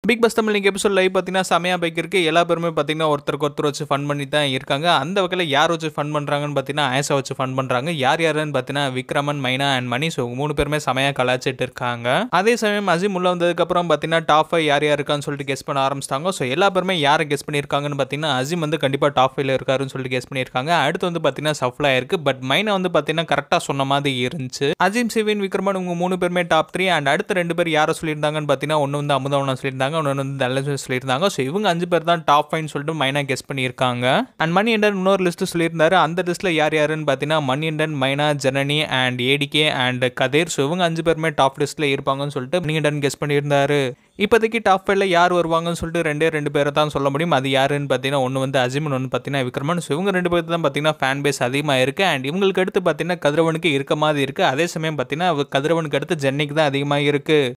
big pass Tamil நீங்கள் episode live பார்த்தீங்கன்னா செமையாக பைக் இருக்குது எல்லா பேருமே பார்த்தீங்கன்னா ஒருத்தருக்கு ஒருத்தர் வச்சு ஃபன் பண்ணி தான் இருக்காங்க அந்த வகையில் யார் வச்சு ஃபன் பண்ணுறாங்கன்னு பார்த்தீங்கன்னா ஆயசா வச்சு ஃபன் பண்ணுறாங்க யார் யாருன்னு பார்த்தீங்கன்னா விக்ரமன் மைனா அண்ட் மணி ஸோ மூணு பேருமே செமையாக கலாச்சிட்டு இருக்காங்க அதே சமயம் அஜிம் உள்ள வந்ததுக்கப்புறம் பார்த்தீங்கன்னா டாப் ஃபைவ் யார் யார் இருக்கான்னு சொல்லிட்டு கெஸ் பண்ண ஆரம்பிச்சிட்டாங்க ஸோ எல்லா பேருமே யாரை கெஸ் பண்ணியிருக்காங்கன்னு பார்த்தீங்கன்னா அஜிம் வந்து கண்டிப்பாக டாப் ஃபைவ்ல இருக்காருன்னு சொல்லிட்டு கெஸ் பண்ணியிருக்காங்க அடுத்து வந்து பார்த்தீங்கன்னா சஃப்லா இருக்கு பட் மைனா வந்து பார்த்தீங்கன்னா கரெக்டாக சொன்ன மாதிரி இருந்துச்சு அஜிம் சிவின் விக்ரமன் உங்க மூணு பேருமே டாப் த்ரீ அண்ட் அடுத்த ரெண்டு பேர் யாரை சொல்லியிருந்தாங்கன்னு பார்த்தீங்கன்னா ஒன்று வந்து அமுதவனா சொல்லியிருந்தாங்க ஒன்று வந்து தல்லன் சொல்லியிருந்தாங்க ஸோ இவங்க அஞ்சு பேர் தான் டாப் ஃபைவ்னு சொல்லிட்டு மைனா கெஸ் பண்ணியிருக்காங்க அண்ட் மணி எண்டன் இன்னொரு லிஸ்ட் சொல்லியிருந்தாரு அந்த லிஸ்ட்டில் யார் யாருன்னு பார்த்தீங்கன்னா மணி எண்டன் Myna Janani and ADK and Kathir so இவங்க அஞ்சு பேருமே டாப் லிஸ்ட்டில் இருப்பாங்கன்னு சொல்லிட்டு மணி எண்டன் கெஸ் பண்ணியிருந்தாரு இப்போதைக்கு டாப் ஃபைவ்ல யார் வருவாங்கன்னு சொல்லிட்டு ரெண்டே ரெண்டு பேரை தான் சொல்ல முடியும் அது யாருன்னு பார்த்தீங்கன்னா ஒன்று வந்து அஜிமன் ஒன்று பார்த்தீங்கன்னா விக்ரமன் ஸோ இவங்க ரெண்டு பேருக்கு தான் பார்த்தீங்கன்னா ஃபேன் பேஸ் அதிகமாக இருக்குது அண்ட் இவங்களுக்கு அடுத்து பார்த்தீங்கன்னா கதிரவனுக்கு இருக்க மாதிரி இருக்குது அதே சமயம் பார்த்தீங்கன்னா கதிரவனுக்கு அடுத்து ஜென்னிக்கு தான் அதிகமாக இருக்குது